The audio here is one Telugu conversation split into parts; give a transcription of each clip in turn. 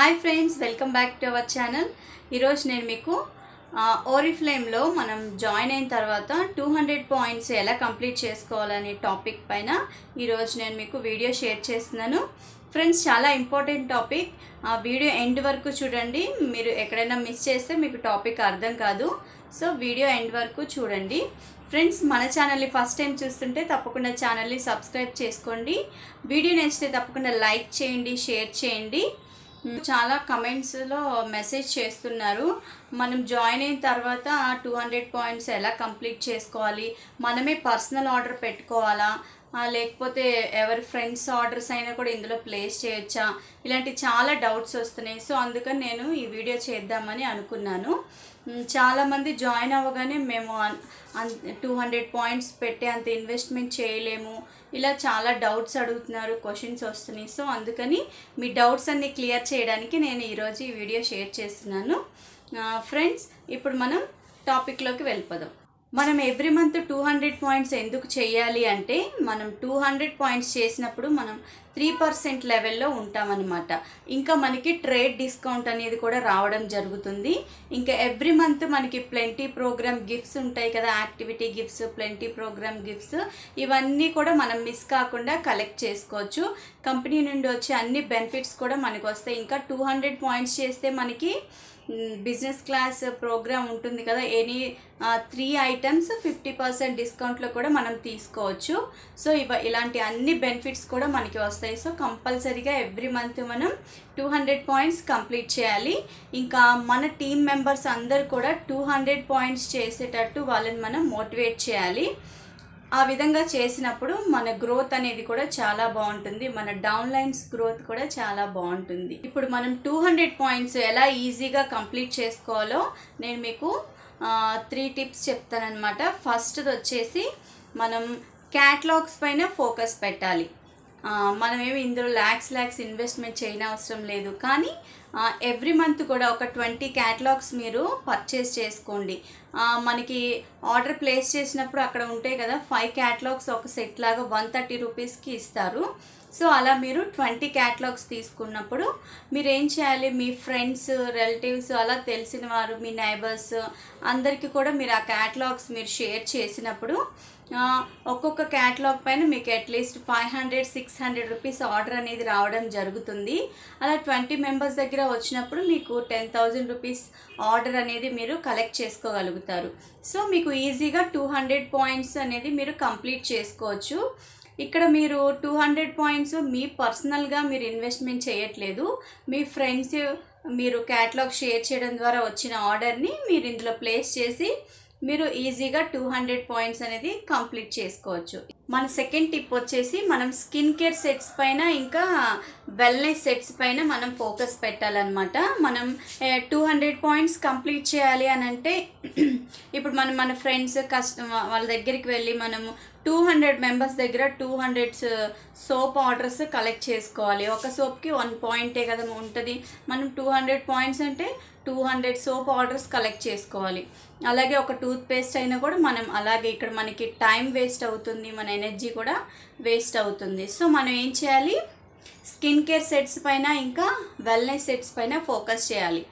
hi friends welcome back to our channel ఈరోజు నేను మీకు ఓరిఫ్లేమ్లో మనం జాయిన్ అయిన తర్వాత టూ హండ్రెడ్ పాయింట్స్ ఎలా కంప్లీట్ చేసుకోవాలనే టాపిక్ పైన ఈరోజు నేను మీకు వీడియో షేర్ చేస్తున్నాను ఫ్రెండ్స్ చాలా ఇంపార్టెంట్ టాపిక్ ఆ వీడియో ఎండ్ వరకు చూడండి మీరు ఎక్కడైనా మిస్ చేస్తే మీకు టాపిక్ అర్థం కాదు సో వీడియో ఎండ్ వరకు చూడండి ఫ్రెండ్స్ మన ఛానల్ని ఫస్ట్ టైం చూస్తుంటే తప్పకుండా ఛానల్ని సబ్స్క్రైబ్ చేసుకోండి వీడియో నచ్చితే తప్పకుండా లైక్ చేయండి షేర్ చేయండి చాలా కమెంట్స్లో మెసేజ్ చేస్తున్నారు మనం జాయిన్ అయిన తర్వాత టూ హండ్రెడ్ పాయింట్స్ ఎలా కంప్లీట్ చేసుకోవాలి మనమే పర్సనల్ ఆర్డర్ పెట్టుకోవాలా ఆ, లేకపోతే ఎవరి ఫ్రెండ్స్ ఆర్డర్స్ అయినా కూడా ఇందులో ప్లేస్ చేయొచ్చా ఇలాంటి చాలా డౌట్స్ వస్తున్నాయి సో అందుకని నేను ఈ వీడియో చేద్దామని అనుకున్నాను మ్, చాలామంది జాయిన్ అవ్వగానే మేము టూ హండ్రెడ్ పాయింట్స్ పెట్టి అంత ఇన్వెస్ట్మెంట్ చేయలేము ఇలా చాలా డౌట్స్ అడుగుతున్నారు క్వశ్చన్స్ వస్తున్నాయి సో అందుకని మీ డౌట్స్ అన్ని క్లియర్ చేయడానికి నేను ఈరోజు ఈ వీడియో షేర్ చేస్తున్నాను ఫ్రెండ్స్ ఇప్పుడు మనం టాపిక్లోకి వెళ్ళిపోదాం మనం every month two hundred points ఎందుకు చేయాలి అంటే మనం టూ హండ్రెడ్ పాయింట్స్ చేసినప్పుడు మనం త్రీ పర్సెంట్ లెవెల్లో ఉంటామన్నమాట ఇంకా మనకి ట్రేడ్ డిస్కౌంట్ అనేది కూడా రావడం జరుగుతుంది ఇంకా ఎవ్రీ మంత్ మనకి ప్లెంటీ ప్రోగ్రామ్ గిఫ్ట్స్ ఉంటాయి కదా activity gifts plenty program gifts ఇవన్నీ కూడా మనం మిస్ కాకుండా కలెక్ట్ చేసుకోవచ్చు కంపెనీ నుండి వచ్చే అన్ని బెనిఫిట్స్ కూడా మనకు వస్తాయి ఇంకా టూ హండ్రెడ్ పాయింట్స్ చేస్తే మనకి బిజినెస్ క్లాస్ ప్రోగ్రామ్ ఉంటుంది కదా any three items fifty percent డిస్కౌంట్లో కూడా మనం తీసుకోవచ్చు సో ఇవ ఇలాంటి అన్ని బెనిఫిట్స్ కూడా మనకి వస్తాయి సో కంపల్సరీగా ఎవ్రీ మంత్ మనం టూ హండ్రెడ్ పాయింట్స్ కంప్లీట్ చేయాలి ఇంకా మన టీం మెంబర్స్ అందరు కూడా టూ హండ్రెడ్ పాయింట్స్ చేసేటట్టు వాళ్ళని మనం మోటివేట్ చేయాలి ఆ విధంగా చేసినప్పుడు మన గ్రోత్ అనేది కూడా చాలా బాగుంటుంది మన డౌన్ లైన్స్ గ్రోత్ కూడా చాలా బాగుంటుంది ఇప్పుడు మనం టూ హండ్రెడ్ పాయింట్స్ ఎలా ఈజీగా కంప్లీట్ చేసుకోవాలో నేను మీకు త్రీ టిప్స్ చెప్తానమాట ఫస్ట్ది వచ్చేసి మనం క్యాట్లాగ్స్ పైన ఫోకస్ పెట్టాలి ఆ, మనమేమి ఇందులో ల్యాక్స్ ల్యాక్స్ ఇన్వెస్ట్మెంట్ చేయని అవసరం లేదు కానీ ఎవ్రీ మంత్ కూడా ఒక ట్వంటీ క్యాటలాగ్స్ మీరు పర్చేస్ చేసుకోండి ఆ, మనకి ఆర్డర్ ప్లేస్ చేసినప్పుడు అక్కడ ఉంటాయి కదా ఫైవ్ క్యాటలాగ్స్ ఒక సెట్ లాగా వన్ థర్టీ రూపీస్కి ఇస్తారు సో అలా మీరు ట్వంటీ క్యాటలాగ్స్ తీసుకున్నప్పుడు మీరు ఏం చేయాలి మీ ఫ్రెండ్స్ రిలేటివ్స్ అలా తెలిసిన వారు మీ నైబర్స్ అందరికీ కూడా మీరు ఆ క్యాటలాగ్స్ మీరు షేర్ చేసినప్పుడు ఆ, ఒక్కొక్క క్యాటలాగ్ పైన మీకు at least five hundred six hundred rupees order అనేది రావడం జరుగుతుంది అలా ట్వంటీ మెంబర్స్ దగ్గర వచ్చినప్పుడు మీకు టెన్ థౌజండ్ రూపీస్ ఆర్డర్ అనేది మీరు కలెక్ట్ చేసుకోగలుగుతారు సో మీకు ఈజీగా టూ హండ్రెడ్ పాయింట్స్ అనేది మీరు కంప్లీట్ చేసుకోవచ్చు ఇక్కడ మీరు టూ హండ్రెడ్ పాయింట్స్ మీ పర్సనల్గా మీరు ఇన్వెస్ట్మెంట్ చేయట్లేదు మీ ఫ్రెండ్స్ మీరు క్యాటలాగ్ షేర్ చేయడం ద్వారా వచ్చిన ఆర్డర్ని మీరు ఇందులో ప్లేస్ చేసి మీరు ఈజీగా టూ హండ్రెడ్ పాయింట్స్ అనేది కంప్లీట్ చేసుకోవచ్చు మన సెకండ్ టిప్ వచ్చేసి మనం స్కిన్ కేర్ సెట్స్ పైన ఇంకా వెల్నెస్ సెట్స్ పైన మనం ఫోకస్ పెట్టాలన్నమాట మనం టూ హండ్రెడ్ పాయింట్స్ కంప్లీట్ చేయాలి అని అంటే ఇప్పుడు మనం మన ఫ్రెండ్స్ కస్ట వాళ్ళ దగ్గరికి వెళ్ళి మనము టూ హండ్రెడ్ మెంబర్స్ దగ్గర two hundred soap orders collect చేసుకోవాలి ఒక సోప్కి వన్ పాయింటే కదా ఉంటుంది మనం టూ హండ్రెడ్ పాయింట్స్ అంటే two hundred soap orders collect చేసుకోవాలి అలాగే ఒక టూత్ పేస్ట్ అయినా కూడా మనం అలాగే ఇక్కడ మనకి టైం వేస్ట్ అవుతుంది మన ఎనర్జీ కూడా వేస్ట్ అవుతుంది సో మనం ఏం చేయాలి స్కిన్ కేర్ సెట్స్ పైన ఇంకా వెల్నెస్ సెట్స్ పైన ఫోకస్ చేయాలి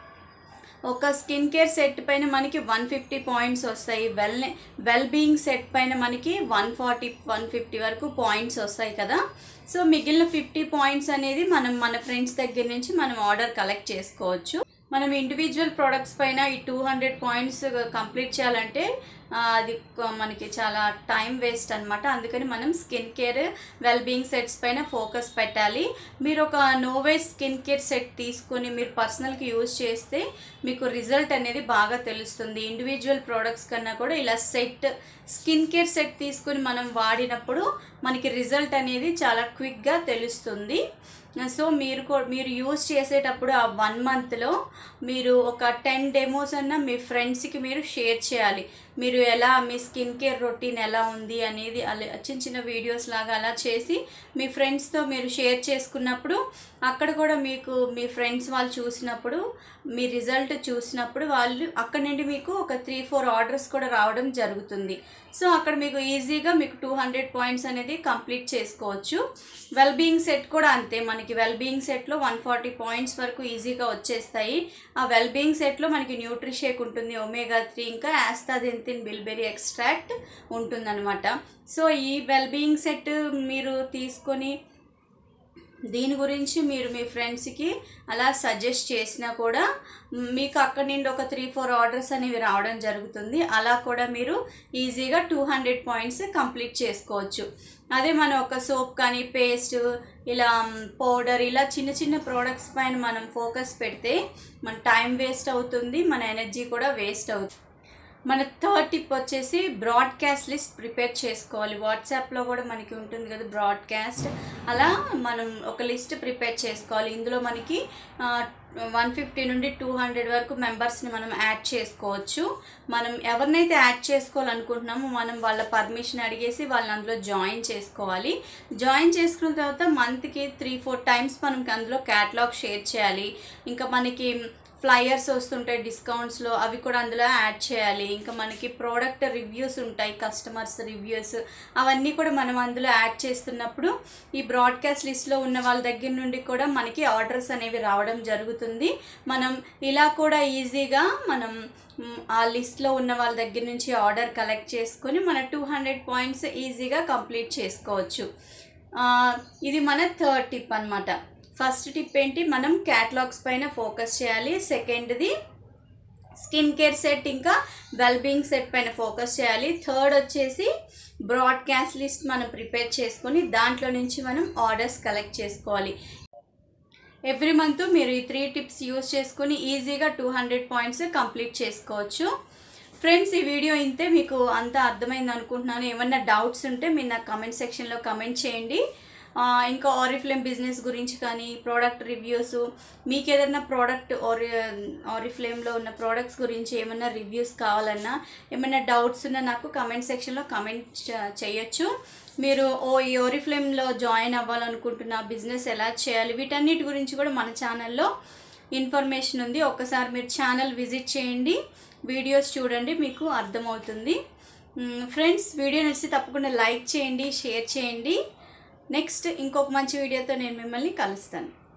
ఒక స్కిన్ కేర్ సెట్ పైన మనకి వన్ ఫిఫ్టీ పాయింట్స్ వస్తాయి వెల్ వెల్ బీయింగ్ సెట్ పైన మనకి వన్ ఫార్టీ వన్ ఫిఫ్టీ వరకు పాయింట్స్ వస్తాయి కదా సో మిగిలిన ఫిఫ్టీ పాయింట్స్ అనేది మనం మన ఫ్రెండ్స్ దగ్గర నుంచి మనం ఆర్డర్ కలెక్ట్ చేసుకోవచ్చు మనం ఇండివిజువల్ ప్రోడక్ట్స్ పైన ఈ టూ హండ్రెడ్ పాయింట్స్ కంప్లీట్ చేయాలంటే ఆ, అది కొ- మనకి చాలా టైం వేస్ట్ అనమాట అందుకని మనం skin care well being sets పైన ఫోకస్ పెట్టాలి మీరు ఒక నోవేస్ స్కిన్ కేర్ సెట్ తీసుకొని మీరు పర్సనల్కి యూజ్ చేస్తే మీకు రిజల్ట్ అనేది బాగా తెలుస్తుంది ఇండివిజువల్ ప్రోడక్ట్స్ కన్నా కూడా ఇలా సెట్ స్కిన్ కేర్ సెట్ తీసుకొని మనం వాడినప్పుడు మనకి రిజల్ట్ అనేది చాలా క్విక్గా తెలుస్తుంది సో మీరు కూ- మీరు యూజ్ చేసేటప్పుడు ఆ వన్ మంత్లో మీరు ఒక టెన్ డెమోస్ అన్న మీ ఫ్రెండ్స్కి మీరు షేర్ చేయాలి మీరు ఎలా మీ స్కిన్ కేర్ రొటీన్ ఎలా ఉంది అనేది అలా చిన్న చిన్న వీడియోస్ లాగా అలా చేసి మీ ఫ్రెండ్స్తో మీరు షేర్ చేసుకున్నప్పుడు అక్కడ కూడా మీకు మీ ఫ్రెండ్స్ వాళ్ళు చూసినప్పుడు మీ రిజల్ట్ చూసినప్పుడు వాళ్ళు అక్కడ నుండి మీకు ఒక త్రీ ఫోర్ ఆర్డర్స్ కూడా రావడం జరుగుతుంది సో అక్కడ మీకు ఈజీగా మీకు టూ హండ్రెడ్ పాయింట్స్ అనేది కంప్లీట్ చేసుకోవచ్చు వెల్ బీయింగ్ సెట్ కూడా అంతే మనకి వెల్ బీయింగ్ సెట్లో వన్ ఫార్టీ పాయింట్స్ వరకు ఈజీగా వచ్చేస్తాయి ఆ వెల్ బీయింగ్ సెట్లో మనకి న్యూట్రిషేక్ ఉంటుంది ఒమేగా త్రీ ఇంకా యాస్తాదింతిన్ బిల్బెరీ ఎక్స్ట్రాక్ట్ ఉంటుందన్నమాట సో ఈ వెల్ బీయింగ్ సెట్ మీరు తీసుకొని దీని గురించి మీరు మీ ఫ్రెండ్స్కి అలా సజెస్ట్ చేసినా కూడా మీకు అక్కడి నుండి ఒక త్రీ ఫోర్ ఆర్డర్స్ అనేవి రావడం జరుగుతుంది అలా కూడా మీరు ఈజీగా టూ హండ్రెడ్ పాయింట్స్ కంప్లీట్ చేసుకోవచ్చు అదే మనం ఒక సోప్ కానీ పేస్ట్ ఇలా పౌడర్ ఇలా చిన్న చిన్న ప్రోడక్ట్స్ పైన మనం ఫోకస్ పెడితే మన టైం వేస్ట్ అవుతుంది మన ఎనర్జీ కూడా వేస్ట్ అవుతుంది మన థర్డ్ టిప్ వచ్చేసి బ్రాడ్కాస్ట్ లిస్ట్ ప్రిపేర్ చేసుకోవాలి వాట్సాప్లో కూడా మనకి ఉంటుంది కదా బ్రాడ్కాస్ట్ అలా మనం ఒక లిస్ట్ ప్రిపేర్ చేసుకోవాలి ఇందులో మనకి వన్ ఫిఫ్టీ నుండి టూ హండ్రెడ్ వరకు మెంబర్స్ని మనం యాడ్ చేసుకోవచ్చు మనం ఎవరినైతే యాడ్ చేసుకోవాలనుకుంటున్నామో మనం వాళ్ళ పర్మిషన్ అడిగేసి వాళ్ళని అందులో జాయిన్ చేసుకోవాలి జాయిన్ చేసుకున్న తర్వాత మంత్కి త్రీ ఫోర్ టైమ్స్ మనం అందులో క్యాటలాగ్ షేర్ చేయాలి ఇంకా మనకి ఫ్లయర్స్ వస్తుంటాయి డిస్కౌంట్స్లో అవి కూడా అందులో యాడ్ చేయాలి ఇంకా మనకి ప్రోడక్ట్ రివ్యూస్ ఉంటాయి కస్టమర్స్ రివ్యూస్ అవన్నీ కూడా మనం అందులో యాడ్ చేస్తున్నప్పుడు ఈ బ్రాడ్కాస్ట్ లిస్ట్లో ఉన్న వాళ్ళ దగ్గర నుండి కూడా మనకి ఆర్డర్స్ అనేవి రావడం జరుగుతుంది మనం ఇలా కూడా ఈజీగా మనం మ్, ఆ లిస్ట్లో ఉన్న వాళ్ళ దగ్గర నుంచి ఆర్డర్ కలెక్ట్ చేసుకొని మన టూ హండ్రెడ్ పాయింట్స్ ఈజీగా కంప్లీట్ చేసుకోవచ్చు ఆ, ఇది మన థర్డ్ టిప్ అనమాట ఫస్ట్ టిప్ ఏంటి మనం క్యాటలాగ్స్ పైన ఫోకస్ చేయాలి సెకండ్ది స్కిన్ కేర్ సెట్ ఇంకా వెల్బీయింగ్ సెట్ పైన ఫోకస్ చేయాలి థర్డ్ వచ్చేసి బ్రాడ్కాస్ట్ లిస్ట్ మనం ప్రిపేర్ చేసుకొని దాంట్లో నుంచి మనం ఆర్డర్స్ కలెక్ట్ చేసుకోవాలి ఎవ్రీ మంత్ మీరు ఈ త్రీ టిప్స్ యూస్ చేసుకొని ఈజీగా టూ హండ్రెడ్ పాయింట్స్ కంప్లీట్ చేసుకోవచ్చు ఫ్రెండ్స్ ఈ వీడియో ఇంతే మీకు అంతా అర్థమైంది అనుకుంటున్నాను ఏమన్నా డౌట్స్ ఉంటే మీరు నాకు కమెంట్ సెక్షన్లో కమెంట్ చేయండి ఆ, ఇంకా ఆరిఫ్లేమ్ బిజినెస్ గురించి కానీ ప్రోడక్ట్ రివ్యూస్ మీకు ఏదైనా ప్రోడక్ట్ ఆరి ఆరిఫ్లేమ్లో ఉన్న ప్రోడక్ట్స్ గురించి ఏమైనా రివ్యూస్ కావాలన్నా ఏమైనా డౌట్స్ ఉన్నా నాకు కమెంట్ సెక్షన్లో కమెంట్ చ- చేయొచ్చు మీరు ఓ ఈ ఓరిఫ్లేమ్లో జాయిన్ అవ్వాలనుకుంటున్న బిజినెస్ ఎలా చేయాలి వీటన్నిటి గురించి కూడా మన ఛానల్లో ఇన్ఫర్మేషన్ ఉంది ఒక్కసారి మీరు ఛానల్ విజిట్ చేయండి వీడియోస్ చూడండి మీకు అర్థమవుతుంది మ్, ఫ్రెండ్స్ వీడియో నచ్చితే తప్పకుండా లైక్ చేయండి షేర్ చేయండి నెక్స్ట్ ఇంకొక మంచి వీడియోతో నేను మిమ్మల్ని కలుస్తాను